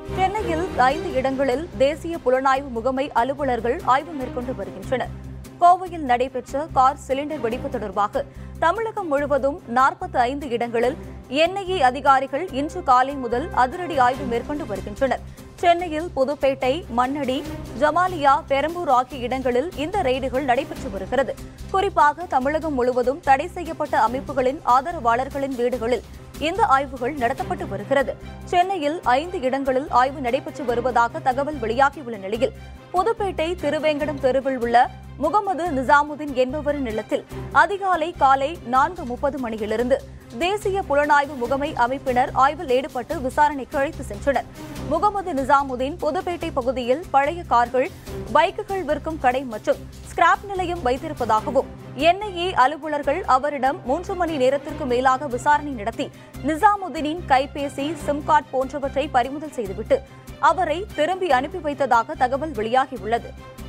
சென்னையில் ஐந்து இடங்களில் தேசிய புலனாய்வு முகமை அலுவலர்கள் ஆய்வு மேற்கொண்டு வருகின்றனர் கோவையில் நடைபெற்ற கார் சிலிண்டர் வெடிப்பு தொடர்பாக தமிழகம் முழுவதும் நாற்பத்தி ஐந்து இடங்களில் என்ஐஏ அதிகாரிகள் இன்று காலை முதல் அதிரடி ஆய்வு மேற்கொண்டு வருகின்றனர் சென்னையில் புதுப்பேட்டை மண்ணடி ஜமாலியா பெரம்பூர் ஆகிய இடங்களில் இந்த ரெய்டுகள் நடைபெற்று வருகிறது குறிப்பாக தமிழகம் முழுவதும் தடை செய்யப்பட்ட அமைப்புகளின் ஆதரவாளர்களின் வீடுகளில் இந்த ஆய்வுகள் நடத்தப்பட்டு வருகிறது சென்னையில் ஐந்து இடங்களில் ஆய்வு நடைபெற்று வருவதாக தகவல் வெளியாகியுள்ள நிலையில் புதுப்பேட்டை திருவேங்கடம் தெருவில் உள்ள முகமது நிசாமுதீன் என்பவரின் இல்லத்தில் அதிகாலை காலை நான்கு முப்பது மணியிலிருந்து தேசிய புலனாய்வு முகமை அமைப்பினர் ஆய்வில் ஈடுபட்டு விசாரணைக்கு அழைத்து சென்றனர் முகமது நிசாமுதீன் புதுப்பேட்டை பகுதியில் பழைய கார்கள் பைக்குகள் விற்கும் கடை மற்றும் ஸ்கிராப் நிலையம் வைத்திருப்பதாகவும் என்ஐஏ அலுவலர்கள் அவரிடம் மூன்று மணி நேரத்திற்கு மேலாக விசாரணை நடத்தி நிசாமுதீனின் கைபேசி சிம் கார்டு போன்றவற்றை பறிமுதல் செய்துவிட்டு அவரை திரும்பி அனுப்பி வைத்ததாக தகவல் வெளியாகியுள்ளது